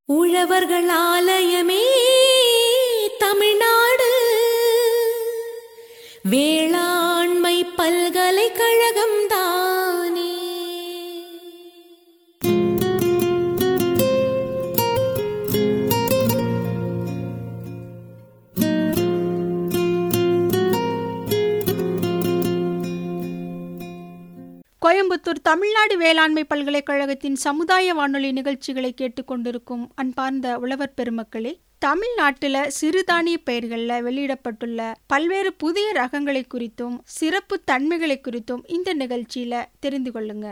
உழவர்கள் ஆலயமே தமிழ்நாடு வேளாண்மை பல்கலைக்கழகம் தானே கோயம்புத்தூர் தமிழ்நாடு வேளாண்மை பல்கலைக்கழகத்தின் சமுதாய வானொலி நிகழ்ச்சிகளை கேட்டுக்கொண்டிருக்கும் அன்பார்ந்த உழவர் பெருமக்களே தமிழ்நாட்டில் சிறுதானிய பயிர்களில் வெளியிடப்பட்டுள்ள பல்வேறு புதிய ரகங்களை குறித்தும் சிறப்பு தன்மைகளை குறித்தும் இந்த நிகழ்ச்சியில தெரிந்து கொள்ளுங்க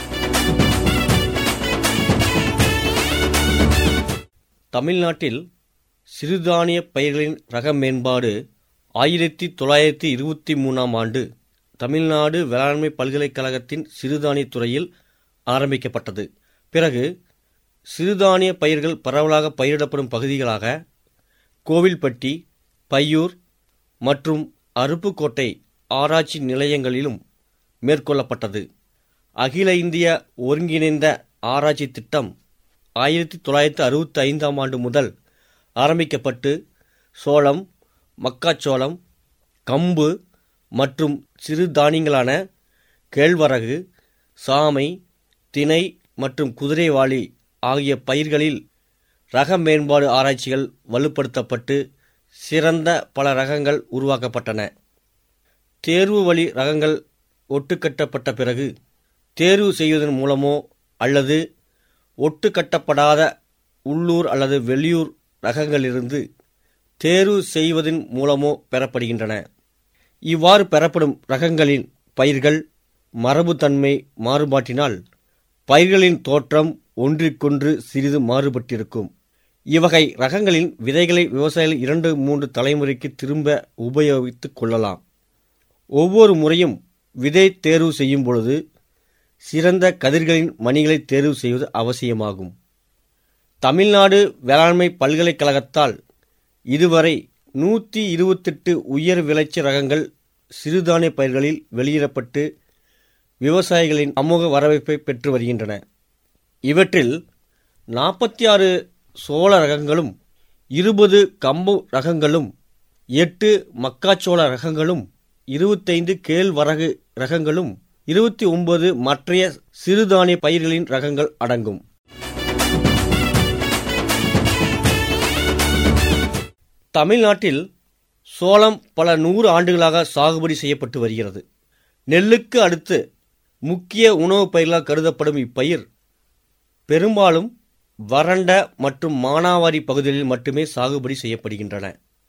தமிழ்நாட்டில் சிறுதானிய பயிர்களின் ரக மேம்பாடு ஆயிரத்தி தொள்ளாயிரத்தி இருபத்தி மூணாம் ஆண்டு தமிழ்நாடு வேளாண்மை பல்கலைக்கழகத்தின் சிறுதானியத் துறையில் ஆரம்பிக்கப்பட்டது பிறகு சிறுதானிய பயிர்கள் பரவலாக பயிரிடப்படும் பகுதிகளாக கோவில்பட்டி பையூர் மற்றும் அருப்புக்கோட்டை ஆராய்ச்சி நிலையங்களிலும் மேற்கொள்ளப்பட்டது அகில இந்திய ஒருங்கிணைந்த ஆராய்ச்சி திட்டம் ஆயிரத்தி தொள்ளாயிரத்தி அறுபத்தி ஐந்தாம் ஆண்டு முதல் ஆரம்பிக்கப்பட்டு சோளம் மக்காச்சோளம் கம்பு மற்றும் சிறு தானியங்களான கேழ்வரகு சாமை தினை மற்றும் குதிரைவாளி ஆகிய பயிர்களில் ரக மேம்பாடு ஆராய்ச்சிகள் வலுப்படுத்தப்பட்டு சிறந்த பல ரகங்கள் உருவாக்கப்பட்டன தேர்வு வழி ரகங்கள் ஒட்டுக்கட்டப்பட்ட பிறகு தேர்வு செய்வதன் மூலமோ அல்லது ஒட்டுக்கட்டப்படாத உள்ளூர் அல்லது வெளியூர் ரகங்களிலிருந்து தேர்வு செய்வதன் மூலமோ பெறப்படுகின்றன இவ்வாறு பெறப்படும் ரகங்களின் பயிர்கள் மரபுத்தன்மை மாறுபாட்டினால் பயிர்களின் தோற்றம் ஒன்றிற்கொன்று சிறிது மாறுபட்டிருக்கும் இவ்வகை ரகங்களின் விதைகளை விவசாயிகள் இரண்டு மூன்று தலைமுறைக்கு திரும்ப உபயோகித்துக் கொள்ளலாம் ஒவ்வொரு முறையும் விதை தேர்வு செய்யும் பொழுது சிறந்த கதிர்களின் மணிகளை தேர்வு செய்வது அவசியமாகும் தமிழ்நாடு வேளாண்மை பல்கலைக்கழகத்தால் இதுவரை நூற்றி இருபத்தெட்டு உயர் விளைச்சல் ரகங்கள் சிறுதானிய பயிர்களில் வெளியிடப்பட்டு விவசாயிகளின் அமோக வரவேற்பை பெற்று வருகின்றன இவற்றில் நாற்பத்தி ஆறு சோள ரகங்களும் இருபது கம்பு ரகங்களும் எட்டு மக்காச்சோள ரகங்களும் இருபத்தைந்து கேழ்வரகு ரகங்களும் இருபத்தி ஒன்பது மற்றைய சிறுதானிய பயிர்களின் ரகங்கள் அடங்கும் தமிழ்நாட்டில் சோளம் பல நூறு ஆண்டுகளாக சாகுபடி செய்யப்பட்டு வருகிறது நெல்லுக்கு அடுத்து முக்கிய உணவுப் பயிர்களாக கருதப்படும் இப்பயிர் பெரும்பாலும் வறண்ட மற்றும் மானாவாரி பகுதிகளில் மட்டுமே சாகுபடி செய்யப்படுகின்றன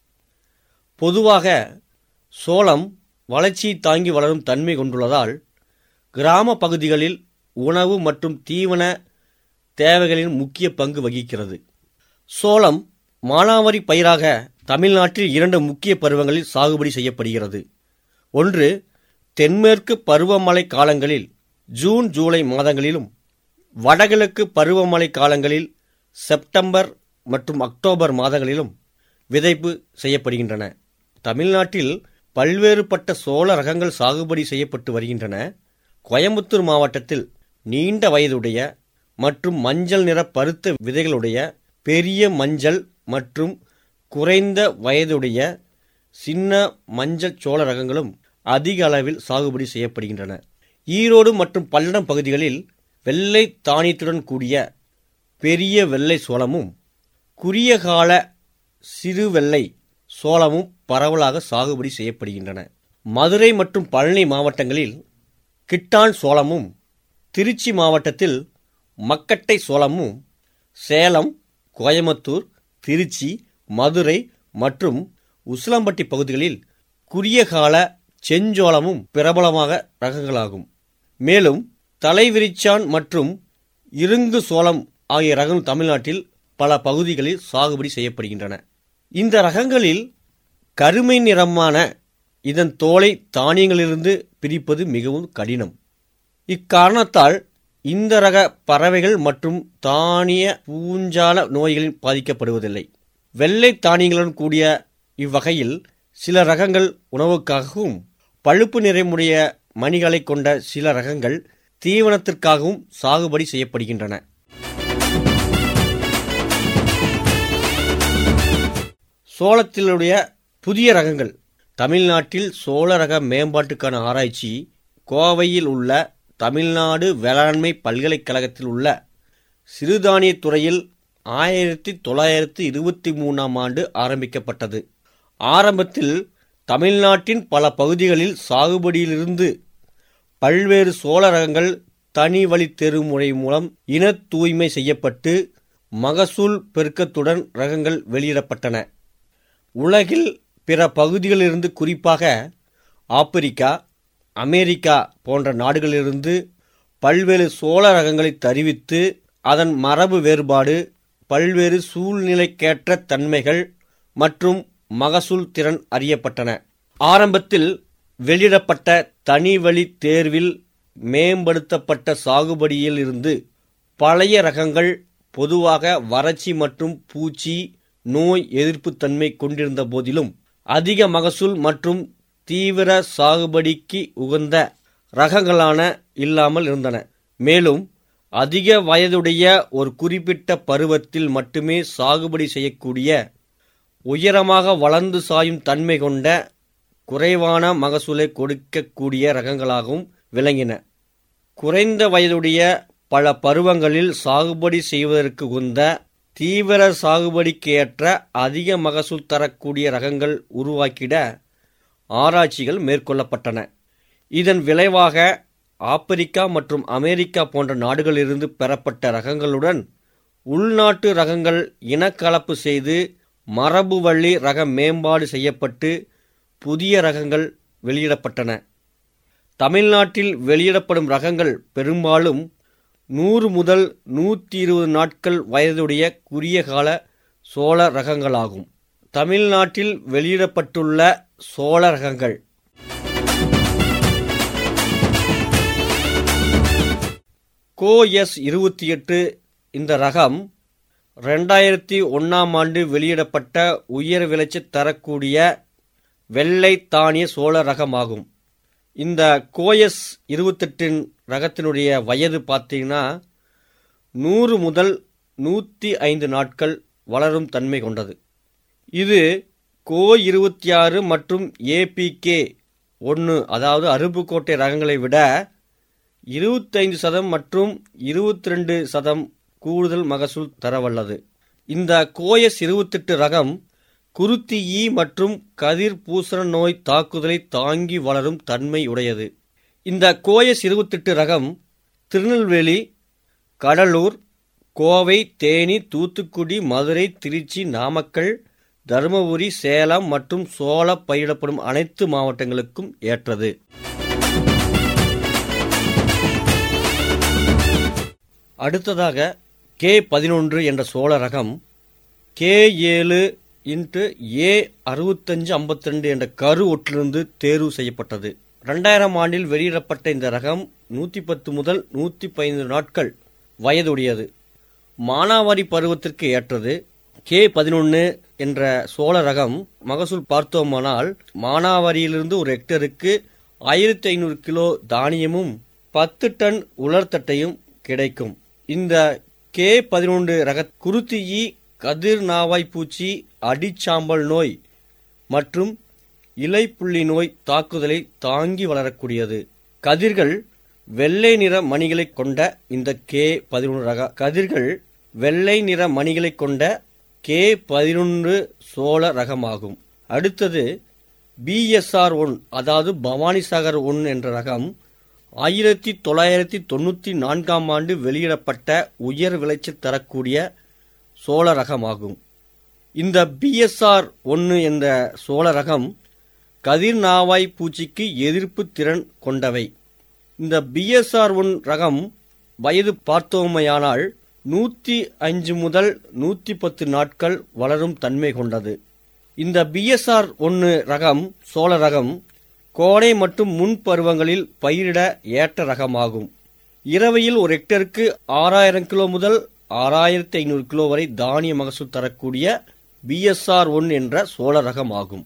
பொதுவாக சோளம் வளர்ச்சியை தாங்கி வளரும் தன்மை கொண்டுள்ளதால் கிராம பகுதிகளில் உணவு மற்றும் தீவன தேவைகளின் முக்கிய பங்கு வகிக்கிறது சோளம் மானாவாரி பயிராக தமிழ்நாட்டில் இரண்டு முக்கிய பருவங்களில் சாகுபடி செய்யப்படுகிறது ஒன்று தென்மேற்கு பருவமழை காலங்களில் ஜூன் ஜூலை மாதங்களிலும் வடகிழக்கு பருவமழை காலங்களில் செப்டம்பர் மற்றும் அக்டோபர் மாதங்களிலும் விதைப்பு செய்யப்படுகின்றன தமிழ்நாட்டில் பல்வேறுபட்ட சோள ரகங்கள் சாகுபடி செய்யப்பட்டு வருகின்றன கோயம்புத்தூர் மாவட்டத்தில் நீண்ட வயதுடைய மற்றும் மஞ்சள் நிற பருத்த விதைகளுடைய பெரிய மஞ்சள் மற்றும் குறைந்த வயதுடைய சின்ன மஞ்சள் சோள ரகங்களும் அதிக அளவில் சாகுபடி செய்யப்படுகின்றன ஈரோடு மற்றும் பல்லடம் பகுதிகளில் வெள்ளை தானியத்துடன் கூடிய பெரிய வெள்ளை சோளமும் குறுகிய கால சிறு வெள்ளை சோளமும் பரவலாக சாகுபடி செய்யப்படுகின்றன மதுரை மற்றும் பழனி மாவட்டங்களில் கிட்டான் சோளமும் திருச்சி மாவட்டத்தில் மக்கட்டை சோளமும் சேலம் கோயம்புத்தூர் திருச்சி மதுரை மற்றும் உசிலம்பட்டி பகுதிகளில் குறுகிய கால செஞ்சோளமும் பிரபலமாக ரகங்களாகும் மேலும் தலைவிரிச்சான் மற்றும் இருங்கு சோளம் ஆகிய ரகம் தமிழ்நாட்டில் பல பகுதிகளில் சாகுபடி செய்யப்படுகின்றன இந்த ரகங்களில் கருமை நிறமான இதன் தோலை தானியங்களிலிருந்து பிரிப்பது மிகவும் கடினம் இக்காரணத்தால் இந்த ரக பறவைகள் மற்றும் தானிய பூஞ்சால நோய்களில் பாதிக்கப்படுவதில்லை வெள்ளை தானியங்களுடன் கூடிய இவ்வகையில் சில ரகங்கள் உணவுக்காகவும் பழுப்பு நிறமுடைய மணிகளை கொண்ட சில ரகங்கள் தீவனத்திற்காகவும் சாகுபடி செய்யப்படுகின்றன சோளத்தினுடைய புதிய ரகங்கள் தமிழ்நாட்டில் சோள ரக மேம்பாட்டுக்கான ஆராய்ச்சி கோவையில் உள்ள தமிழ்நாடு வேளாண்மை பல்கலைக்கழகத்தில் உள்ள சிறுதானியத் துறையில் ஆயிரத்தி தொள்ளாயிரத்தி இருபத்தி மூணாம் ஆண்டு ஆரம்பிக்கப்பட்டது ஆரம்பத்தில் தமிழ்நாட்டின் பல பகுதிகளில் சாகுபடியிலிருந்து பல்வேறு சோள ரகங்கள் தனி வழி தேர்வுமுறை மூலம் இன தூய்மை செய்யப்பட்டு மகசூல் பெருக்கத்துடன் ரகங்கள் வெளியிடப்பட்டன உலகில் பிற பகுதிகளிலிருந்து குறிப்பாக ஆப்பிரிக்கா அமெரிக்கா போன்ற நாடுகளிலிருந்து பல்வேறு சோள ரகங்களை தருவித்து அதன் மரபு வேறுபாடு பல்வேறு சூழ்நிலைக்கேற்ற தன்மைகள் மற்றும் மகசூல் திறன் அறியப்பட்டன ஆரம்பத்தில் வெளியிடப்பட்ட தனிவழி தேர்வில் மேம்படுத்தப்பட்ட சாகுபடியில் இருந்து பழைய ரகங்கள் பொதுவாக வறட்சி மற்றும் பூச்சி நோய் எதிர்ப்பு தன்மை கொண்டிருந்த போதிலும் அதிக மகசூல் மற்றும் தீவிர சாகுபடிக்கு உகந்த ரகங்களான இல்லாமல் இருந்தன மேலும் அதிக வயதுடைய ஒரு குறிப்பிட்ட பருவத்தில் மட்டுமே சாகுபடி செய்யக்கூடிய உயரமாக வளர்ந்து சாயும் தன்மை கொண்ட குறைவான மகசூலை கொடுக்கக்கூடிய ரகங்களாகவும் விளங்கின குறைந்த வயதுடைய பல பருவங்களில் சாகுபடி செய்வதற்கு உந்த தீவிர சாகுபடிக்கு ஏற்ற அதிக மகசூல் தரக்கூடிய ரகங்கள் உருவாக்கிட ஆராய்ச்சிகள் மேற்கொள்ளப்பட்டன இதன் விளைவாக ஆப்பிரிக்கா மற்றும் அமெரிக்கா போன்ற நாடுகளிலிருந்து பெறப்பட்ட ரகங்களுடன் உள்நாட்டு ரகங்கள் இனக்கலப்பு செய்து மரபு வழி ரக மேம்பாடு செய்யப்பட்டு புதிய ரகங்கள் வெளியிடப்பட்டன தமிழ்நாட்டில் வெளியிடப்படும் ரகங்கள் பெரும்பாலும் நூறு முதல் நூற்றி இருபது நாட்கள் வயதுடைய குறுகிய கால சோழ ரகங்களாகும் தமிழ்நாட்டில் வெளியிடப்பட்டுள்ள சோழ ரகங்கள் கோ எஸ் இருபத்தி எட்டு இந்த ரகம் ரெண்டாயிரத்தி ஒன்றாம் ஆண்டு வெளியிடப்பட்ட உயர் விளைச்சல் தரக்கூடிய வெள்ளை தானிய சோழ ரகமாகும் இந்த கோஎஸ் இருபத்தெட்டின் ரகத்தினுடைய வயது பார்த்தீங்கன்னா நூறு முதல் நூற்றி ஐந்து நாட்கள் வளரும் தன்மை கொண்டது இது கோ இருபத்தி ஆறு மற்றும் ஏபிகே ஒன்று அதாவது அருப்புக்கோட்டை ரகங்களை விட இருபத்தைந்து சதம் மற்றும் இருபத்தி ரெண்டு சதம் கூடுதல் மகசூல் தரவல்லது இந்த கோஎஸ் இருபத்தெட்டு ரகம் குருத்தி ஈ மற்றும் கதிர் பூசண நோய் தாக்குதலை தாங்கி வளரும் தன்மை உடையது இந்த கோஎஸ் இருபத்தெட்டு ரகம் திருநெல்வேலி கடலூர் கோவை தேனி தூத்துக்குடி மதுரை திருச்சி நாமக்கல் தருமபுரி சேலம் மற்றும் சோள பயிரிடப்படும் அனைத்து மாவட்டங்களுக்கும் ஏற்றது அடுத்ததாக கே பதினொன்று என்ற சோழ ரகம் கே ஏழு இன்ட்டு ஏ அறுபத்தஞ்சு ஐம்பத்தி ரெண்டு என்ற கரு ஒற்றிலிருந்து தேர்வு செய்யப்பட்டது ரெண்டாயிரம் ஆண்டில் வெளியிடப்பட்ட இந்த ரகம் நூற்றி பத்து முதல் நூற்றி பதினைந்து நாட்கள் வயதுடையது மானாவாரி பருவத்திற்கு ஏற்றது கே பதினொன்று என்ற சோழ ரகம் மகசூல் பார்த்தோமானால் மானாவாரியிலிருந்து ஒரு ஹெக்டருக்கு ஆயிரத்தி ஐநூறு கிலோ தானியமும் பத்து டன் உலர்த்தட்டையும் கிடைக்கும் இந்த கே பதினொன்று ரக குருத்தியி கதிர் நாவாய் பூச்சி அடிச்சாம்பல் நோய் மற்றும் இலைப்புள்ளி நோய் தாக்குதலை தாங்கி வளரக்கூடியது கதிர்கள் வெள்ளை நிற மணிகளை கொண்ட இந்த கே பதினொன்று ரக கதிர்கள் வெள்ளை நிற மணிகளை கொண்ட கே பதினொன்று சோழ ரகமாகும் அடுத்தது பிஎஸ்ஆர் ஒன் அதாவது பவானிசாகர் ஒன் என்ற ரகம் ஆயிரத்தி தொள்ளாயிரத்தி தொண்ணூற்றி நான்காம் ஆண்டு வெளியிடப்பட்ட உயர் விளைச்சல் தரக்கூடிய சோழ ரகமாகும் இந்த பிஎஸ்ஆர் ஒன்று என்ற சோழ ரகம் கதிர் நாவாய் பூச்சிக்கு எதிர்ப்பு திறன் கொண்டவை இந்த பிஎஸ்ஆர் ஒன் ரகம் வயது பார்த்தோமையானால் நூற்றி அஞ்சு முதல் நூற்றி பத்து நாட்கள் வளரும் தன்மை கொண்டது இந்த பிஎஸ்ஆர் ஒன்று ரகம் சோழ ரகம் கோடை மற்றும் முன் பருவங்களில் பயிரிட ஏற்ற ரகமாகும் இரவையில் ஒரு ஹெக்டருக்கு ஆறாயிரம் கிலோ முதல் ஆறாயிரத்தி ஐநூறு கிலோ வரை தானிய மகசூல் தரக்கூடிய பிஎஸ்ஆர் ஒன் என்ற சோழ ரகமாகும்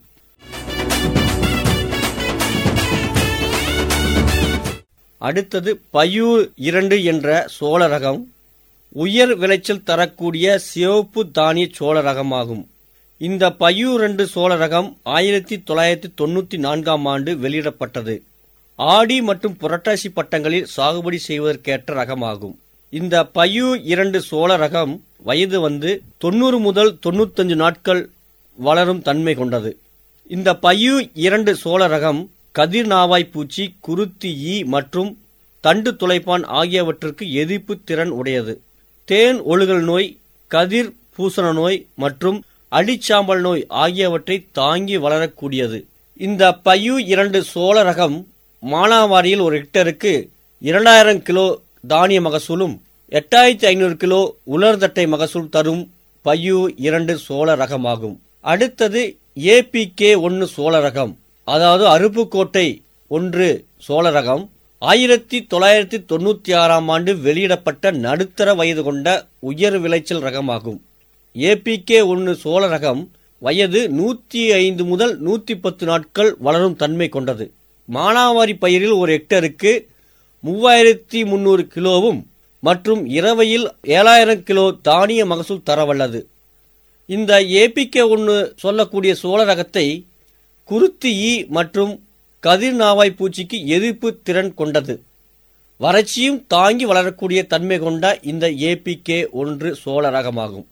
அடுத்தது பயூர் இரண்டு என்ற சோழ ரகம் உயர் விளைச்சல் தரக்கூடிய சிவப்பு தானிய சோழ ரகமாகும் இந்த பையூ ரெண்டு சோழ ரகம் ஆயிரத்தி தொள்ளாயிரத்தி தொண்ணூத்தி நான்காம் ஆண்டு வெளியிடப்பட்டது ஆடி மற்றும் புரட்டாசி பட்டங்களில் சாகுபடி செய்வதற்கேற்ற ரகமாகும் இந்த பையூ இரண்டு சோழ ரகம் வயது வந்து தொண்ணூறு முதல் தொண்ணூத்தஞ்சு நாட்கள் வளரும் தன்மை கொண்டது இந்த பையூ இரண்டு சோழ ரகம் கதிர் நாவாய் பூச்சி குருத்தி ஈ மற்றும் தண்டு துளைப்பான் ஆகியவற்றிற்கு எதிர்ப்பு திறன் உடையது தேன் ஒழுகல் நோய் கதிர் பூசண நோய் மற்றும் அடிச்சாம்பல் நோய் ஆகியவற்றை தாங்கி வளரக்கூடியது இந்த பையூ இரண்டு சோழ ரகம் மானாவாரியில் ஒரு ஹெக்டருக்கு இரண்டாயிரம் கிலோ தானிய மகசூலும் எட்டாயிரத்தி ஐநூறு கிலோ உலர்தட்டை மகசூல் தரும் பையூ இரண்டு சோழ ரகமாகும் அடுத்தது ஏபிகே ஒன்று சோழ ரகம் அதாவது அருப்புக்கோட்டை ஒன்று சோழ ரகம் ஆயிரத்தி தொள்ளாயிரத்தி தொண்ணூத்தி ஆறாம் ஆண்டு வெளியிடப்பட்ட நடுத்தர வயது கொண்ட உயர் விளைச்சல் ரகமாகும் ஏபிகே ஒன்று சோழ ரகம் வயது நூத்தி ஐந்து முதல் நூத்தி பத்து நாட்கள் வளரும் தன்மை கொண்டது மானாவாரி பயிரில் ஒரு ஹெக்டருக்கு மூவாயிரத்தி முன்னூறு கிலோவும் மற்றும் இரவையில் ஏழாயிரம் கிலோ தானிய மகசூல் தரவல்லது இந்த ஏபிகே ஒன்று சொல்லக்கூடிய சோழ ரகத்தை குருத்தி ஈ மற்றும் கதிர் நாவாய் பூச்சிக்கு எதிர்ப்பு திறன் கொண்டது வறட்சியும் தாங்கி வளரக்கூடிய தன்மை கொண்ட இந்த ஏபிகே ஒன்று சோழ ரகமாகும்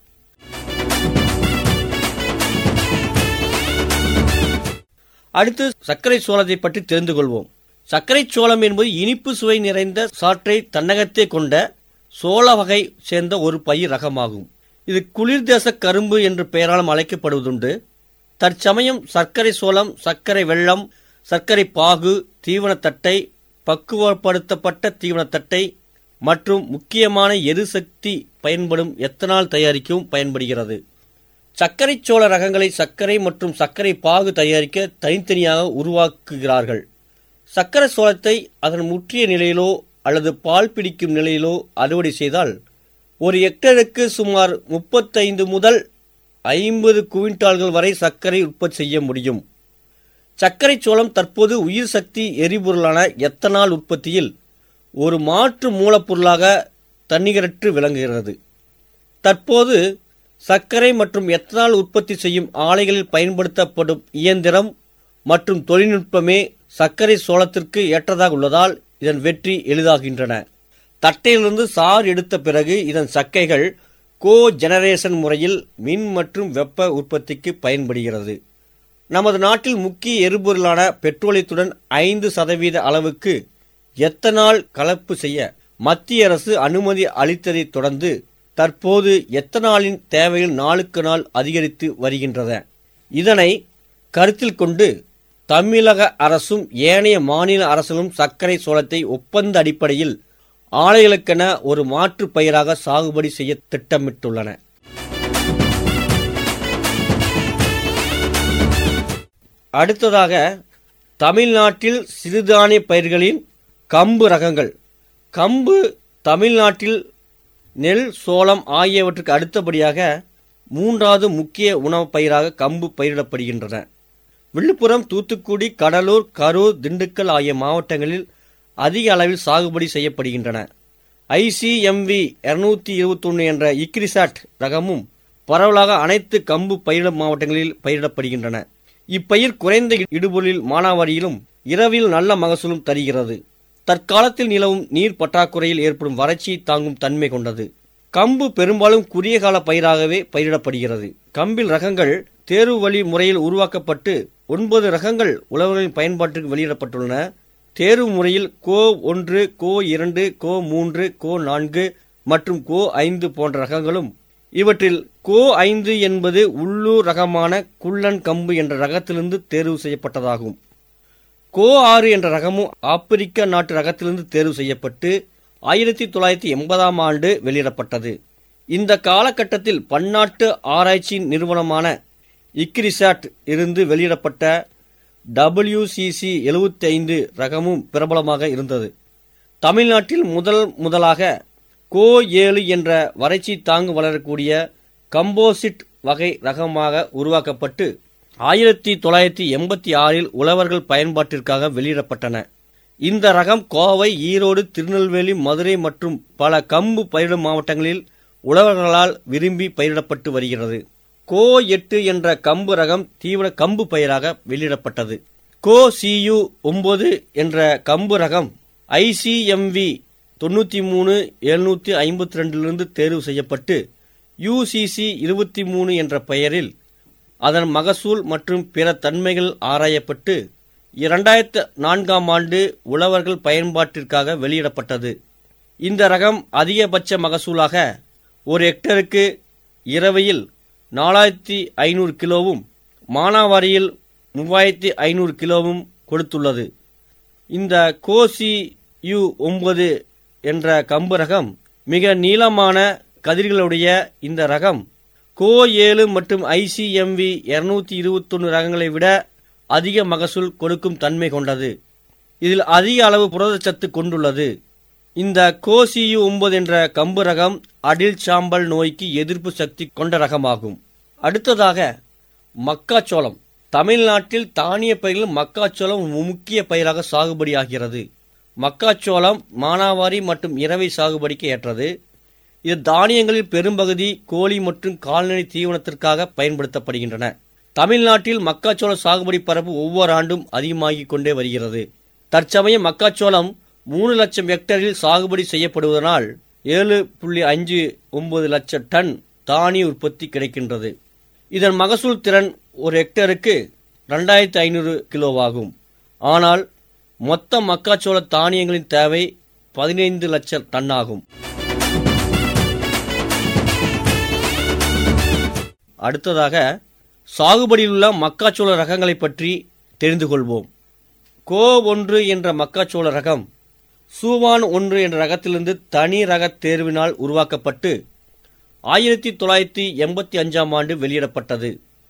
அடுத்து சர்க்கரை சோளத்தை பற்றி தெரிந்து கொள்வோம் சர்க்கரை சோளம் என்பது இனிப்பு சுவை நிறைந்த சாற்றை தன்னகத்தே கொண்ட சோள வகை சேர்ந்த ஒரு பயிர் ரகமாகும் இது குளிர் தேச கரும்பு என்று பெயராலும் அழைக்கப்படுவதுண்டு தற்சமயம் சர்க்கரை சோளம் சர்க்கரை வெள்ளம் சர்க்கரை பாகு தீவனத்தட்டை பக்குவப்படுத்தப்பட்ட தீவனத்தட்டை மற்றும் முக்கியமான எரிசக்தி பயன்படும் எத்தனால் தயாரிக்கவும் பயன்படுகிறது சர்க்கரை சோள ரகங்களை சர்க்கரை மற்றும் சர்க்கரை பாகு தயாரிக்க தனித்தனியாக உருவாக்குகிறார்கள் சர்க்கரை சோளத்தை அதன் முற்றிய நிலையிலோ அல்லது பால் பிடிக்கும் நிலையிலோ அறுவடை செய்தால் ஒரு ஹெக்டருக்கு சுமார் முப்பத்தைந்து முதல் ஐம்பது குவிண்டால்கள் வரை சர்க்கரை உற்பத்தி செய்ய முடியும் சர்க்கரை சோளம் தற்போது உயிர் சக்தி எரிபொருளான எத்தனால் உற்பத்தியில் ஒரு மாற்று மூலப்பொருளாக தன்னிகரற்று விளங்குகிறது தற்போது சர்க்கரை மற்றும் எத்தனால் உற்பத்தி செய்யும் ஆலைகளில் பயன்படுத்தப்படும் இயந்திரம் மற்றும் தொழில்நுட்பமே சர்க்கரை சோளத்திற்கு ஏற்றதாக உள்ளதால் இதன் வெற்றி எளிதாகின்றன தட்டையிலிருந்து சாறு எடுத்த பிறகு இதன் சக்கைகள் கோ ஜெனரேஷன் முறையில் மின் மற்றும் வெப்ப உற்பத்திக்கு பயன்படுகிறது நமது நாட்டில் முக்கிய எரிபொருளான பெட்ரோலியத்துடன் ஐந்து சதவீத அளவுக்கு எத்தனால் கலப்பு செய்ய மத்திய அரசு அனுமதி அளித்ததைத் தொடர்ந்து தற்போது எத்தனாலின் தேவைகள் நாளுக்கு நாள் அதிகரித்து வருகின்றன இதனை கருத்தில் கொண்டு தமிழக அரசும் ஏனைய மாநில அரசுகளும் சர்க்கரை சோளத்தை ஒப்பந்த அடிப்படையில் ஆலைகளுக்கென ஒரு மாற்று பயிராக சாகுபடி செய்ய திட்டமிட்டுள்ளன அடுத்ததாக தமிழ்நாட்டில் சிறுதானிய பயிர்களின் கம்பு ரகங்கள் கம்பு தமிழ்நாட்டில் நெல் சோளம் ஆகியவற்றுக்கு அடுத்தபடியாக மூன்றாவது முக்கிய உணவுப் பயிராக கம்பு பயிரிடப்படுகின்றன விழுப்புரம் தூத்துக்குடி கடலூர் கரூர் திண்டுக்கல் ஆகிய மாவட்டங்களில் அதிக அளவில் சாகுபடி செய்யப்படுகின்றன ஐசிஎம்வி இருநூத்தி இருபத்தொன்று என்ற இக்ரிசாட் ரகமும் பரவலாக அனைத்து கம்பு பயிரிடும் மாவட்டங்களில் பயிரிடப்படுகின்றன இப்பயிர் குறைந்த இடுபொருளில் மானாவாரியிலும் இரவில் நல்ல மகசூலும் தருகிறது தற்காலத்தில் நிலவும் நீர் பற்றாக்குறையில் ஏற்படும் வறட்சியை தாங்கும் தன்மை கொண்டது கம்பு பெரும்பாலும் குறுகிய கால பயிராகவே பயிரிடப்படுகிறது கம்பில் ரகங்கள் தேர்வு வழி முறையில் உருவாக்கப்பட்டு ஒன்பது ரகங்கள் உழவர்களின் பயன்பாட்டிற்கு வெளியிடப்பட்டுள்ளன தேர்வு முறையில் கோ ஒன்று கோ இரண்டு கோ மூன்று கோ நான்கு மற்றும் கோ ஐந்து போன்ற ரகங்களும் இவற்றில் கோ ஐந்து என்பது உள்ளூர் ரகமான குள்ளன் கம்பு என்ற ரகத்திலிருந்து தேர்வு செய்யப்பட்டதாகும் கோ ஆறு என்ற ரகமும் ஆப்பிரிக்க நாட்டு ரகத்திலிருந்து தேர்வு செய்யப்பட்டு ஆயிரத்தி தொள்ளாயிரத்தி எண்பதாம் ஆண்டு வெளியிடப்பட்டது இந்த காலகட்டத்தில் பன்னாட்டு ஆராய்ச்சி நிறுவனமான இக்ரிசாட் இருந்து வெளியிடப்பட்ட டபிள்யூசிசி எழுபத்தி ஐந்து ரகமும் பிரபலமாக இருந்தது தமிழ்நாட்டில் முதல் முதலாக கோ ஏழு என்ற வறட்சி தாங்கு வளரக்கூடிய கம்போசிட் வகை ரகமாக உருவாக்கப்பட்டு ஆயிரத்தி தொள்ளாயிரத்தி எண்பத்தி ஆறில் உழவர்கள் பயன்பாட்டிற்காக வெளியிடப்பட்டன இந்த ரகம் கோவை ஈரோடு திருநெல்வேலி மதுரை மற்றும் பல கம்பு பயிரிடும் மாவட்டங்களில் உழவர்களால் விரும்பி பயிரிடப்பட்டு வருகிறது கோ எட்டு என்ற கம்பு ரகம் தீவிர கம்பு பயிராக வெளியிடப்பட்டது கோ சியு ஒன்பது என்ற கம்பு ரகம் ஐசிஎம்வி தொண்ணூற்றி மூணு எழுநூற்றி ஐம்பத்தி ரெண்டிலிருந்து தேர்வு செய்யப்பட்டு யுசிசி இருபத்தி மூணு என்ற பெயரில் அதன் மகசூல் மற்றும் பிற தன்மைகள் ஆராயப்பட்டு இரண்டாயிரத்து நான்காம் ஆண்டு உழவர்கள் பயன்பாட்டிற்காக வெளியிடப்பட்டது இந்த ரகம் அதிகபட்ச மகசூலாக ஒரு ஹெக்டருக்கு இரவையில் நாலாயிரத்தி ஐநூறு கிலோவும் மானாவாரியில் மூவாயிரத்தி ஐநூறு கிலோவும் கொடுத்துள்ளது இந்த கோசி யு ஒன்பது என்ற கம்பு ரகம் மிக நீளமான கதிர்களுடைய இந்த ரகம் கோ ஏழு மற்றும் ஐசிஎம்வி இருநூத்தி இருபத்தொன்னு ரகங்களை விட அதிக மகசூல் கொடுக்கும் தன்மை கொண்டது இதில் அதிக அளவு புரதச்சத்து கொண்டுள்ளது இந்த கோசியு ஒன்பது என்ற கம்பு ரகம் அடில் சாம்பல் நோய்க்கு எதிர்ப்பு சக்தி கொண்ட ரகமாகும் அடுத்ததாக மக்காச்சோளம் தமிழ்நாட்டில் தானிய பயிர்கள் மக்காச்சோளம் ஒரு முக்கிய பயிராக சாகுபடியாகிறது மக்காச்சோளம் மானாவாரி மற்றும் இரவை சாகுபடிக்கு ஏற்றது இது தானியங்களில் பெரும்பகுதி கோழி மற்றும் கால்நடை தீவனத்திற்காக பயன்படுத்தப்படுகின்றன தமிழ்நாட்டில் மக்காச்சோள சாகுபடி பரப்பு ஒவ்வொரு ஆண்டும் அதிகமாகிக் கொண்டே வருகிறது தற்சமயம் மக்காச்சோளம் மூணு லட்சம் ஹெக்டரில் சாகுபடி செய்யப்படுவதனால் ஏழு புள்ளி அஞ்சு ஒன்பது லட்சம் டன் தானிய உற்பத்தி கிடைக்கின்றது இதன் மகசூல் திறன் ஒரு ஹெக்டருக்கு ரெண்டாயிரத்தி ஐநூறு கிலோவாகும் ஆனால் மொத்த மக்காச்சோள தானியங்களின் தேவை பதினைந்து லட்சம் டன் ஆகும் அடுத்ததாக சாகுபடியிலுள்ள மக்காச்சோள ரகங்களை பற்றி தெரிந்து கொள்வோம் கோ ஒன்று என்ற மக்காச்சோள ரகம் சூவான் ஒன்று என்ற ரகத்திலிருந்து தனி ரக தேர்வினால் உருவாக்கப்பட்டு ஆயிரத்தி தொள்ளாயிரத்தி எண்பத்தி அஞ்சாம் ஆண்டு வெளியிடப்பட்டது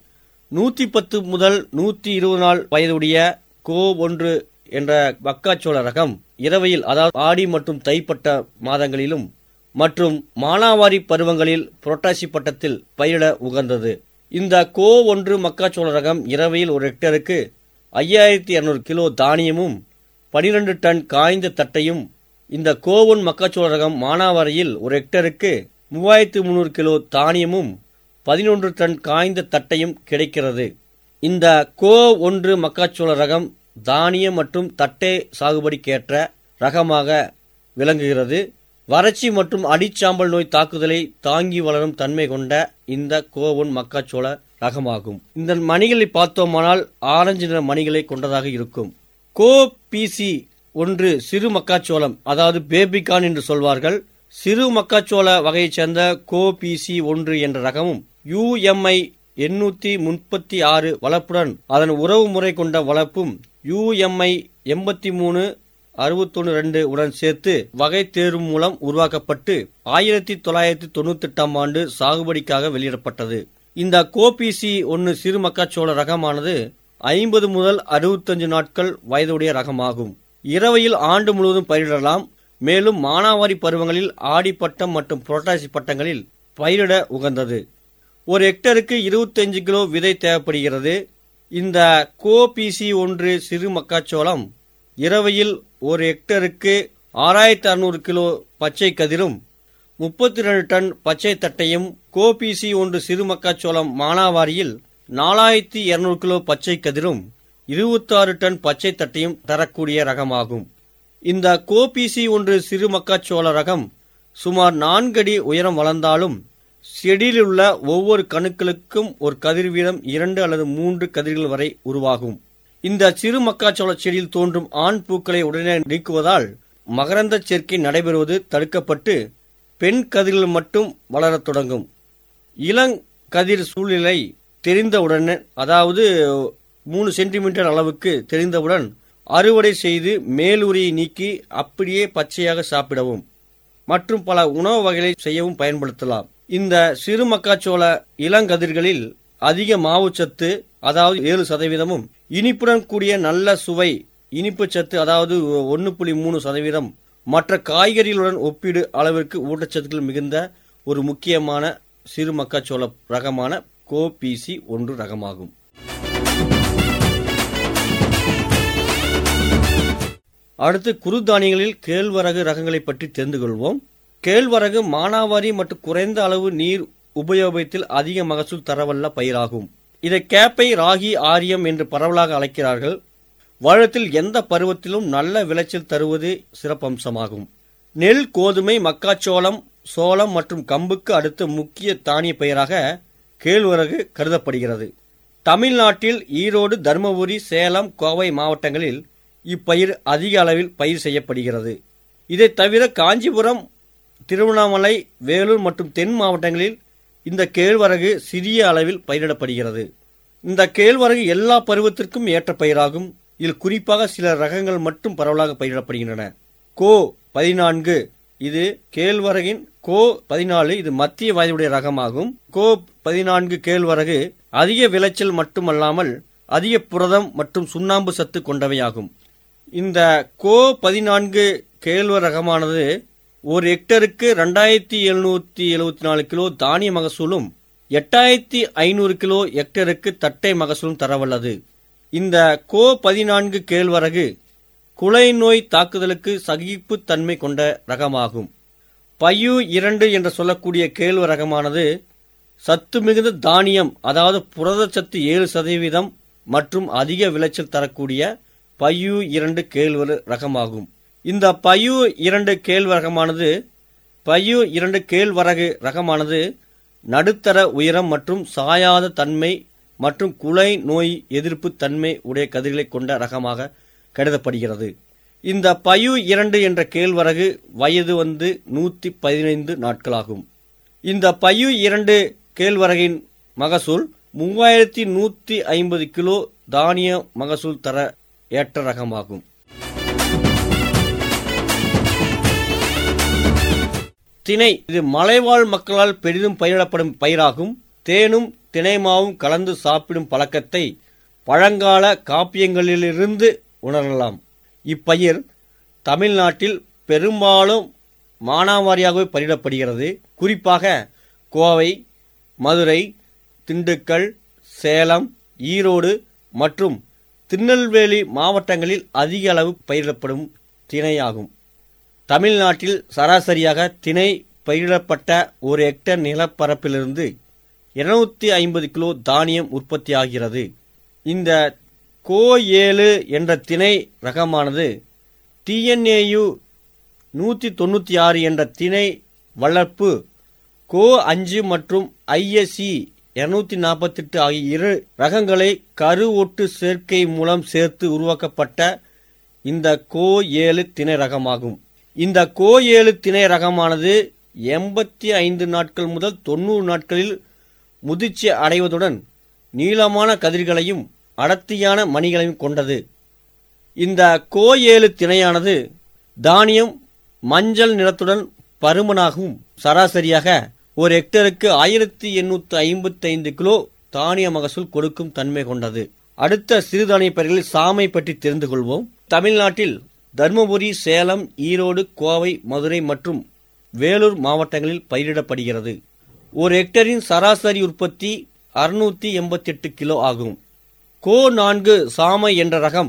நூற்றி பத்து முதல் நூற்றி இருபது நாள் வயதுடைய கோ ஒன்று என்ற மக்காச்சோள ரகம் இரவையில் அதாவது ஆடி மற்றும் தைப்பட்ட மாதங்களிலும் மற்றும் மானாவாரி பருவங்களில் புரட்டாசி பட்டத்தில் பயிரிட உகந்தது இந்த கோ ஒன்று மக்காச்சோள ரகம் இரவையில் ஒரு ஹெக்டருக்கு ஐயாயிரத்தி இரநூறு கிலோ தானியமும் பனிரெண்டு டன் காய்ந்த தட்டையும் இந்த கோவன் மக்காச்சோள ரகம் மானாவாரியில் ஒரு ஹெக்டருக்கு மூவாயிரத்து முந்நூறு கிலோ தானியமும் பதினொன்று டன் காய்ந்த தட்டையும் கிடைக்கிறது இந்த கோ ஒன்று மக்காச்சோள ரகம் தானிய மற்றும் தட்டை சாகுபடிக்கேற்ற ரகமாக விளங்குகிறது வறட்சி மற்றும் அடிச்சாம்பல் நோய் தாக்குதலை தாங்கி வளரும் தன்மை கொண்ட இந்த கோவன் மக்காச்சோள ரகமாகும் இந்த மணிகளை பார்த்தோமானால் ஆரஞ்சு நிற மணிகளை கொண்டதாக இருக்கும் கோ பிசி ஒன்று சிறு மக்காச்சோளம் அதாவது பேபிகான் என்று சொல்வார்கள் சிறு மக்காச்சோள வகையைச் சேர்ந்த கோ பிசி ஒன்று என்ற ரகமும் யுஎம்ஐ எண்ணூத்தி முப்பத்தி ஆறு வளர்ப்புடன் அதன் உறவு முறை கொண்ட வளர்ப்பும் யுஎம்ஐ எண்பத்தி மூணு அறுபத்தொன்னு ரெண்டு உடன் சேர்த்து வகை தேர்வு மூலம் உருவாக்கப்பட்டு ஆயிரத்தி தொள்ளாயிரத்தி தொண்ணூத்தி எட்டாம் ஆண்டு சாகுபடிக்காக வெளியிடப்பட்டது இந்த கோபிசி ஒன்னு சிறு மக்காச்சோள ரகமானது ஐம்பது முதல் அறுபத்தஞ்சு நாட்கள் வயதுடைய ரகமாகும் இரவையில் ஆண்டு முழுவதும் பயிரிடலாம் மேலும் மானாவாரி பருவங்களில் ஆடிப்பட்டம் மற்றும் புரட்டாசி பட்டங்களில் பயிரிட உகந்தது ஒரு ஹெக்டருக்கு 25 கிலோ விதை தேவைப்படுகிறது இந்த கோபிசி ஒன்று சிறு மக்காச்சோளம் இரவையில் ஒரு ஹெக்டருக்கு ஆறாயிரத்தி அறுநூறு கிலோ பச்சை கதிரும் முப்பத்தி ரெண்டு டன் பச்சை தட்டையும் கோபிசி ஒன்று சிறு மக்காச்சோளம் மானாவாரியில் நாலாயிரத்தி இருநூறு கிலோ பச்சை கதிரும் இருபத்தாறு டன் பச்சை தட்டையும் தரக்கூடிய ரகமாகும் இந்த கோபிசி ஒன்று சிறு மக்காச்சோள ரகம் சுமார் நான்கடி உயரம் வளர்ந்தாலும் செடியில் உள்ள ஒவ்வொரு கணுக்களுக்கும் ஒரு கதிர் வீதம் இரண்டு அல்லது மூன்று கதிர்கள் வரை உருவாகும் இந்த சிறு மக்காச்சோள செடியில் தோன்றும் ஆண் பூக்களை உடனே நீக்குவதால் மகரந்த சேர்க்கை நடைபெறுவது தடுக்கப்பட்டு பெண் கதிர்கள் மட்டும் வளரத் தொடங்கும் இளங்கதிர் சூழ்நிலை தெரிந்தவுடன் அதாவது மூணு சென்டிமீட்டர் அளவுக்கு தெரிந்தவுடன் அறுவடை செய்து மேலுரியை நீக்கி அப்படியே பச்சையாக சாப்பிடவும் மற்றும் பல உணவு வகைகளை செய்யவும் பயன்படுத்தலாம் இந்த சிறு மக்காச்சோள இளங்கதிர்களில் அதிக மாவுச்சத்து அதாவது ஏழு சதவீதமும் இனிப்புடன் கூடிய நல்ல சுவை இனிப்பு சத்து அதாவது ஒன்று புள்ளி மூணு சதவீதம் மற்ற காய்கறிகளுடன் ஒப்பீடு அளவிற்கு ஊட்டச்சத்துக்கள் மிகுந்த ஒரு முக்கியமான சிறு மக்காச்சோள ரகமான கோபிசி ஒன்று ரகமாகும் அடுத்து குறுதானியங்களில் கேழ்வரகு ரகங்களை பற்றி தெரிந்து கொள்வோம் கேழ்வரகு மானாவாரி மற்றும் குறைந்த அளவு நீர் உபயோகத்தில் அதிக மகசூல் தரவல்ல பயிராகும் இதை கேப்பை ராகி ஆரியம் என்று பரவலாக அழைக்கிறார்கள் வருடத்தில் எந்த பருவத்திலும் நல்ல விளைச்சல் தருவது சிறப்பம்சமாகும் நெல் கோதுமை மக்காச்சோளம் சோளம் மற்றும் கம்புக்கு அடுத்த முக்கிய தானிய பயிராக கேழ்வரகு கருதப்படுகிறது தமிழ்நாட்டில் ஈரோடு தருமபுரி சேலம் கோவை மாவட்டங்களில் இப்பயிர் அதிக அளவில் பயிர் செய்யப்படுகிறது இதை தவிர காஞ்சிபுரம் திருவண்ணாமலை வேலூர் மற்றும் தென் மாவட்டங்களில் இந்த கேழ்வரகு சிறிய அளவில் பயிரிடப்படுகிறது இந்த கேழ்வரகு எல்லா பருவத்திற்கும் ஏற்ற பயிராகும் இதில் குறிப்பாக சில ரகங்கள் மட்டும் பரவலாக பயிரிடப்படுகின்றன கோ பதினான்கு இது கேழ்வரகின் கோ பதினாலு இது மத்திய வயதுடைய ரகமாகும் கோ பதினான்கு கேழ்வரகு அதிக விளைச்சல் மட்டுமல்லாமல் அதிக புரதம் மற்றும் சுண்ணாம்பு சத்து கொண்டவையாகும் இந்த கோ பதினான்கு கேழ்வர ரகமானது ஒரு ஹெக்டருக்கு ரெண்டாயிரத்தி எழுநூத்தி எழுபத்தி நாலு கிலோ தானிய மகசூலும் எட்டாயிரத்தி ஐநூறு கிலோ ஹெக்டருக்கு தட்டை மகசூலும் தரவல்லது இந்த கோ பதினான்கு கேழ்வரகு குலை நோய் தாக்குதலுக்கு சகிப்பு தன்மை கொண்ட ரகமாகும் பையு இரண்டு என்று சொல்லக்கூடிய கேழ்வ ரகமானது சத்து மிகுந்த தானியம் அதாவது புரதச்சத்து ஏழு சதவீதம் மற்றும் அதிக விளைச்சல் தரக்கூடிய பையு இரண்டு கேழ்வர ரகமாகும் இந்த பையு இரண்டு கேழ்வ ரகமானது பையு இரண்டு கேழ்வரகு ரகமானது நடுத்தர உயரம் மற்றும் சாயாத தன்மை மற்றும் குலை நோய் எதிர்ப்பு தன்மை உடைய கதிர்களை கொண்ட ரகமாக கருதப்படுகிறது இந்த பையு இரண்டு என்ற கேழ்வரகு வயது வந்து நூற்றி பதினைந்து நாட்களாகும் இந்த பையு இரண்டு கேழ்வரகின் மகசூல் மூவாயிரத்தி நூற்றி ஐம்பது கிலோ தானிய மகசூல் தர ஏற்ற ரகமாகும் திணை இது மலைவாழ் மக்களால் பெரிதும் பயிரிடப்படும் பயிராகும் தேனும் திணைமாவும் கலந்து சாப்பிடும் பழக்கத்தை பழங்கால காப்பியங்களிலிருந்து உணரலாம் இப்பயிர் தமிழ்நாட்டில் பெரும்பாலும் மானாவாரியாகவே பயிரிடப்படுகிறது குறிப்பாக கோவை மதுரை திண்டுக்கல் சேலம் ஈரோடு மற்றும் திருநெல்வேலி மாவட்டங்களில் அதிக அளவு பயிரிடப்படும் திணையாகும் தமிழ்நாட்டில் சராசரியாக திணை பயிரிடப்பட்ட ஒரு ஹெக்டர் நிலப்பரப்பிலிருந்து இருநூத்தி ஐம்பது கிலோ தானியம் உற்பத்தியாகிறது இந்த கோ ஏழு என்ற திணை ரகமானது டிஎன்ஏயு நூற்றி தொண்ணூற்றி ஆறு என்ற திணை வளர்ப்பு கோ அஞ்சு மற்றும் ஐஎஸ்சி இருநூத்தி நாற்பத்தெட்டு ஆகிய இரு ரகங்களை கரு ஒட்டு சேர்க்கை மூலம் சேர்த்து உருவாக்கப்பட்ட இந்த கோ ஏழு திணை ரகமாகும் இந்த கோ ஏழு திணை ரகமானது எண்பத்தி ஐந்து நாட்கள் முதல் தொண்ணூறு நாட்களில் முதிர்ச்சி அடைவதுடன் நீளமான கதிர்களையும் அடர்த்தியான மணிகளையும் கொண்டது இந்த கோ ஏழு திணையானது தானியம் மஞ்சள் நிறத்துடன் பருமனாகவும் சராசரியாக ஒரு ஹெக்டருக்கு ஆயிரத்தி எண்ணூத்தி ஐம்பத்தி ஐந்து கிலோ தானிய மகசூல் கொடுக்கும் தன்மை கொண்டது அடுத்த சிறுதானிய பயிர்களில் சாமை பற்றி தெரிந்து கொள்வோம் தமிழ்நாட்டில் தருமபுரி சேலம் ஈரோடு கோவை மதுரை மற்றும் வேலூர் மாவட்டங்களில் பயிரிடப்படுகிறது ஒரு ஹெக்டரின் சராசரி உற்பத்தி அறுநூத்தி எண்பத்தி எட்டு கிலோ ஆகும் கோ நான்கு சாமை என்ற ரகம்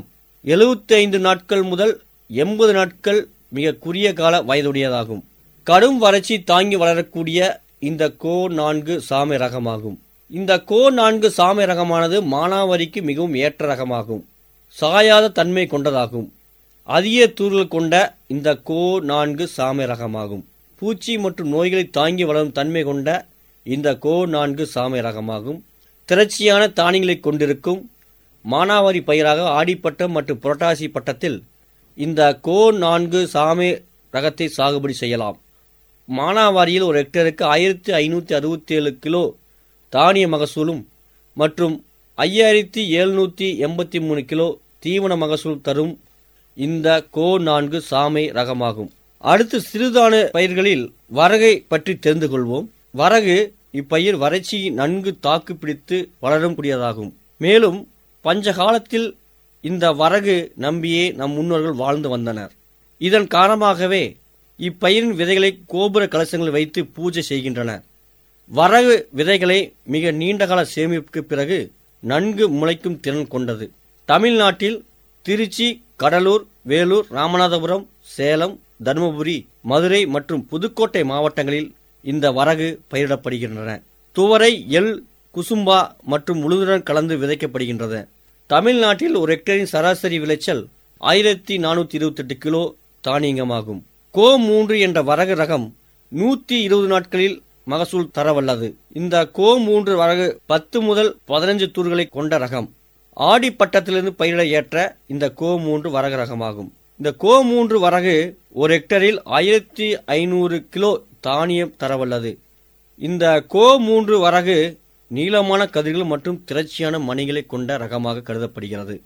75 ஐந்து நாட்கள் முதல் எண்பது நாட்கள் மிக குறுகிய கால வயதுடையதாகும் கடும் வறட்சி தாங்கி வளரக்கூடிய இந்த கோ நான்கு சாமை ரகமாகும் இந்த கோ நான்கு சாமை ரகமானது மானாவாரிக்கு மிகவும் ஏற்ற ரகமாகும் சாயாத தன்மை கொண்டதாகும் அதிக தூறல் கொண்ட இந்த கோ நான்கு சாமை ரகமாகும் பூச்சி மற்றும் நோய்களை தாங்கி வளரும் தன்மை கொண்ட இந்த கோ நான்கு சாமை ரகமாகும் திரட்சியான தானியங்களை கொண்டிருக்கும் மானாவாரி பயிராக ஆடிப்பட்டம் மற்றும் புரட்டாசி பட்டத்தில் இந்த கோ நான்கு சாமை ரகத்தை சாகுபடி செய்யலாம் மானாவாரியில் ஒரு ஹெக்டருக்கு ஆயிரத்தி ஐநூற்றி அறுபத்தி ஏழு கிலோ தானிய மகசூலும் மற்றும் ஐயாயிரத்தி எழுநூற்றி எண்பத்தி மூணு கிலோ தீவன மகசூல் தரும் இந்த கோ நான்கு சாமை ரகமாகும் அடுத்து சிறுதான பயிர்களில் வரகை பற்றி தெரிந்து கொள்வோம் வரகு இப்பயிர் வறட்சி நன்கு தாக்கு பிடித்து வளரக்கூடியதாகும் மேலும் பஞ்ச காலத்தில் இந்த வரகு நம்பியே நம் முன்னோர்கள் வாழ்ந்து வந்தனர் இதன் காரணமாகவே இப்பயிரின் விதைகளை கோபுர கலசங்களில் வைத்து பூஜை செய்கின்றனர் வரகு விதைகளை மிக நீண்டகால சேமிப்புக்கு பிறகு நன்கு முளைக்கும் திறன் கொண்டது தமிழ்நாட்டில் திருச்சி கடலூர் வேலூர் ராமநாதபுரம் சேலம் தருமபுரி மதுரை மற்றும் புதுக்கோட்டை மாவட்டங்களில் இந்த வரகு பயிரிடப்படுகின்றன துவரை எள் குசும்பா மற்றும் உளுதுடன் கலந்து விதைக்கப்படுகின்றது தமிழ்நாட்டில் ஒரு ஹெக்டேரின் சராசரி விளைச்சல் ஆயிரத்தி நானூத்தி இருபத்தெட்டு கிலோ தானியங்கமாகும் கோ மூன்று என்ற வரகு ரகம் நூத்தி இருபது நாட்களில் மகசூல் தரவல்லது இந்த கோ மூன்று வரகு பத்து முதல் பதினஞ்சு தூர்களை கொண்ட ரகம் ஆடி பட்டத்திலிருந்து பயிரிட ஏற்ற இந்த கோ மூன்று வரகு ரகமாகும் இந்த கோ மூன்று வரகு ஒரு ஹெக்டரில் ஆயிரத்தி ஐநூறு கிலோ தானியம் தரவல்லது இந்த கோ மூன்று வரகு நீளமான கதிர்கள் மற்றும் திரட்சியான மணிகளை கொண்ட ரகமாக கருதப்படுகிறது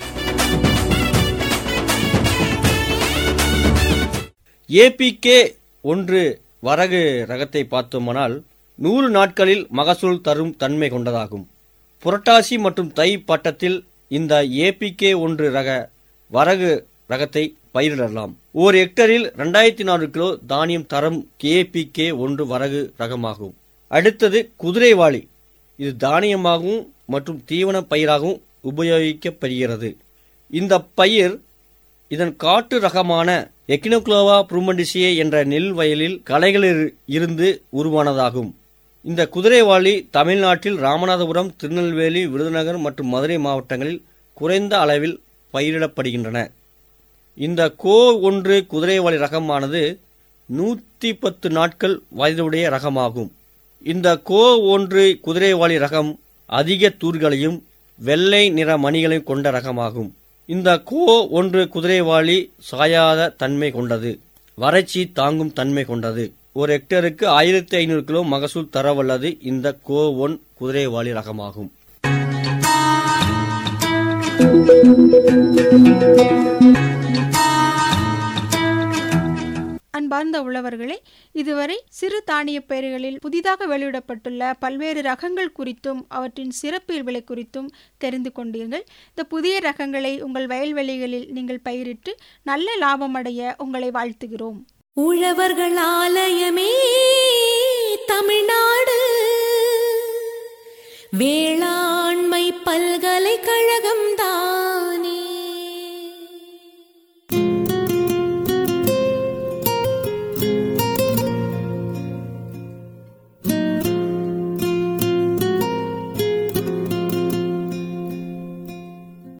ஏபிகே ஒன்று வரகு ரகத்தை பார்த்தோமானால் நூறு நாட்களில் மகசூல் தரும் தன்மை கொண்டதாகும் புரட்டாசி மற்றும் தை பட்டத்தில் இந்த ஏபிகே ஒன்று ரக வரகு ரகத்தை பயிரிடலாம் ஒரு ஹெக்டரில் ரெண்டாயிரத்தி நானூறு கிலோ தானியம் தரம் கேபிகே ஒன்று வரகு ரகமாகும் அடுத்தது குதிரைவாளி இது தானியமாகவும் மற்றும் தீவன பயிராகவும் உபயோகிக்கப்படுகிறது இந்த பயிர் இதன் காட்டு ரகமான எக்கினோக்ளோவா புருமண்டிசியே என்ற நெல் வயலில் களைகளில் இருந்து உருவானதாகும் இந்த குதிரைவாளி தமிழ்நாட்டில் ராமநாதபுரம் திருநெல்வேலி விருதுநகர் மற்றும் மதுரை மாவட்டங்களில் குறைந்த அளவில் பயிரிடப்படுகின்றன இந்த கோ ஒன்று குதிரைவாளி ரகமானது நூற்றி பத்து நாட்கள் வயதுடைய ரகமாகும் இந்த கோ ஒன்று குதிரைவாளி ரகம் அதிக தூர்களையும் வெள்ளை நிற மணிகளையும் கொண்ட ரகமாகும் இந்த கோ ஒன்று குதிரைவாளி சாயாத தன்மை கொண்டது வறட்சி தாங்கும் தன்மை கொண்டது ஒரு ஹெக்டருக்கு ஆயிரத்தி ஐநூறு கிலோ மகசூல் தரவல்லது இந்த கோ ஒன் குதிரைவாளி ரகமாகும் அன்பார்ந்த உழவர்களே இதுவரை சிறு தானிய பயிர்களில் புதிதாக வெளியிடப்பட்டுள்ள பல்வேறு ரகங்கள் குறித்தும் அவற்றின் சிறப்பு விலை குறித்தும் தெரிந்து கொண்டீர்கள் இந்த புதிய ரகங்களை உங்கள் வயல்வெளிகளில் நீங்கள் பயிரிட்டு நல்ல லாபம் அடைய உங்களை வாழ்த்துகிறோம் உழவர்கள் ஆலயமே தமிழ்நாடு வேளாண்